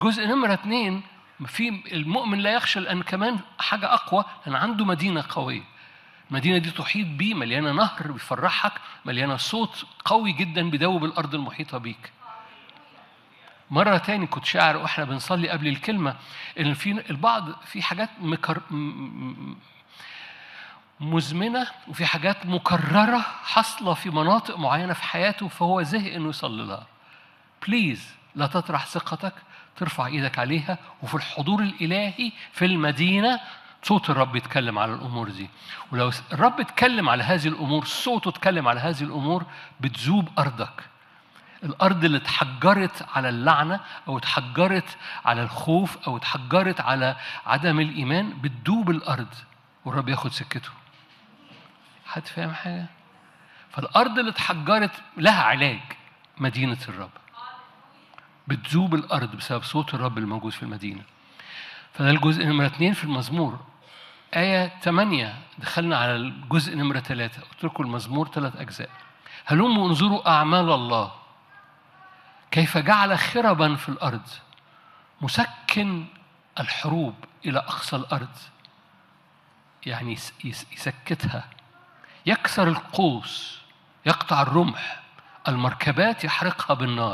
جزء نمرة اتنين في المؤمن لا يخشى لأن كمان حاجة أقوى لأن عنده مدينة قوية المدينة دي تحيط بيه مليانة نهر بيفرحك مليانة صوت قوي جدا بيدوب الأرض المحيطة بيك مرة تاني كنت شاعر واحنا بنصلي قبل الكلمة ان في البعض في حاجات مكر م- م- مزمنة وفي حاجات مكررة حاصلة في مناطق معينة في حياته فهو زهق انه يصلي لها. بليز لا تطرح ثقتك ترفع ايدك عليها وفي الحضور الالهي في المدينة صوت الرب يتكلم على الامور دي ولو الرب اتكلم على هذه الامور صوته اتكلم على هذه الامور بتذوب ارضك الارض اللي اتحجرت على اللعنه او اتحجرت على الخوف او اتحجرت على عدم الايمان بتدوب الارض والرب ياخد سكته حد فاهم حاجه فالارض اللي اتحجرت لها علاج مدينه الرب بتذوب الارض بسبب صوت الرب الموجود في المدينه فده الجزء نمرة اتنين في المزمور آية 8 دخلنا على الجزء نمرة ثلاثة قلت لكم المزمور ثلاث أجزاء هلموا انظروا أعمال الله كيف جعل خربا في الأرض مسكن الحروب إلى أقصى الأرض يعني يس- يس- يسكتها يكسر القوس يقطع الرمح المركبات يحرقها بالنار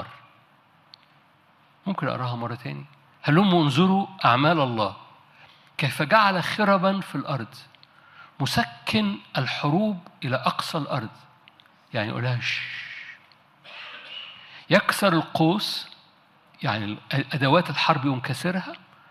ممكن أقراها مرة تاني هلموا انظروا أعمال الله كيف جعل خربا في الأرض مسكن الحروب إلى أقصى الأرض يعني يقولها شش. يكسر القوس يعني أدوات الحرب يقوم كسرها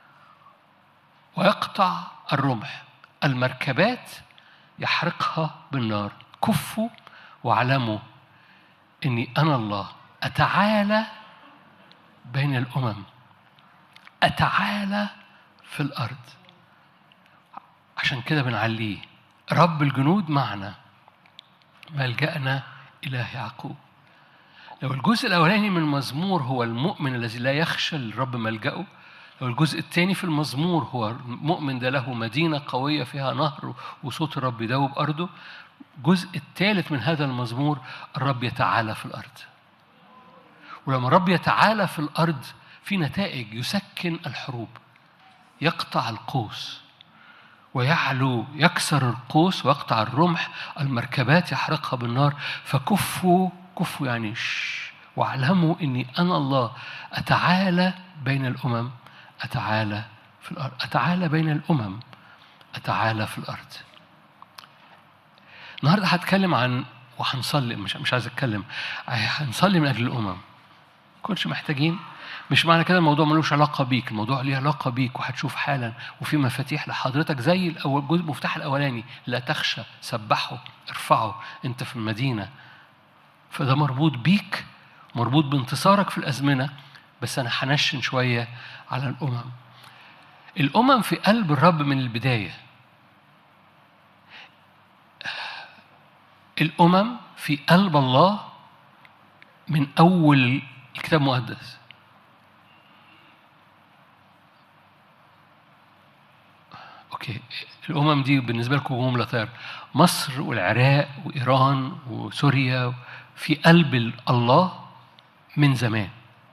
ويقطع الرمح المركبات يحرقها بالنار كفوا واعلموا اني انا الله اتعالى بين الامم اتعالى في الارض عشان كده بنعليه رب الجنود معنا ملجأنا إله يعقوب لو الجزء الأولاني من المزمور هو المؤمن الذي لا يخشى الرب ملجأه لو الجزء الثاني في المزمور هو المؤمن ده له مدينة قوية فيها نهر وصوت الرب يدوب أرضه الجزء الثالث من هذا المزمور الرب يتعالى في الأرض ولما الرب يتعالى في الأرض في نتائج يسكن الحروب يقطع القوس ويعلو يكسر القوس ويقطع الرمح المركبات يحرقها بالنار فكفوا كفوا يعني شش واعلموا اني انا الله اتعالى بين الامم اتعالى في الارض اتعالى بين الامم اتعالى في الارض النهارده هتكلم عن وهنصلي مش مش عايز اتكلم هنصلي من اجل الامم كنتش محتاجين مش معنى كده الموضوع ملوش علاقه بيك الموضوع ليه علاقه بيك وهتشوف حالا وفي مفاتيح لحضرتك زي الاول جزء المفتاح الاولاني لا تخشى سبحه ارفعه انت في المدينه فده مربوط بيك مربوط بانتصارك في الازمنه بس انا هنشن شويه على الامم الامم في قلب الرب من البدايه الامم في قلب الله من اول الكتاب المقدس اوكي الامم دي بالنسبه لكم جمله طيب مصر والعراق وايران وسوريا في قلب الله من زمان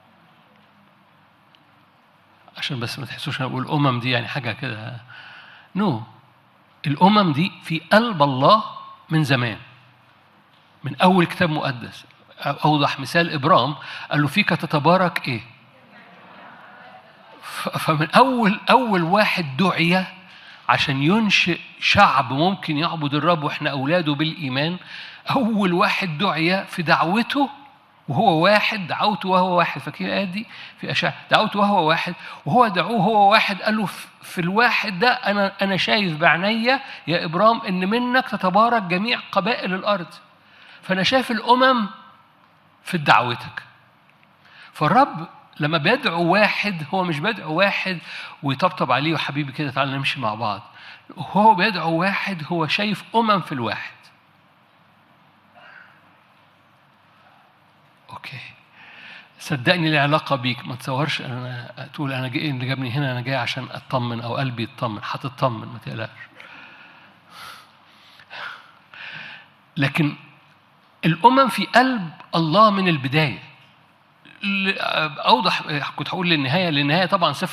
عشان بس ما تحسوش انا بقول الامم دي يعني حاجه كده نو no. الامم دي في قلب الله من زمان من اول كتاب مقدس اوضح مثال ابرام قال له فيك تتبارك ايه فمن اول اول واحد دعي عشان ينشئ شعب ممكن يعبد الرب واحنا اولاده بالايمان اول واحد دعي في دعوته وهو واحد دعوته وهو واحد فاكرين الايه دي في اشعه دعوته وهو واحد وهو دعوه هو واحد قال له في الواحد ده انا انا شايف بعينيا يا ابرام ان منك تتبارك جميع قبائل الارض فانا شايف الامم في دعوتك فالرب لما بيدعو واحد هو مش بيدعو واحد ويطبطب عليه وحبيبي كده تعالى نمشي مع بعض هو بيدعو واحد هو شايف أمم في الواحد أوكي صدقني لي علاقة بيك ما تصورش أنا تقول أنا جاي اللي جابني هنا أنا جاي عشان أطمن أو قلبي يطمن هتطمن ما تقلقش لكن الأمم في قلب الله من البداية ل- اوضح كنت هقول للنهايه للنهايه طبعا سفر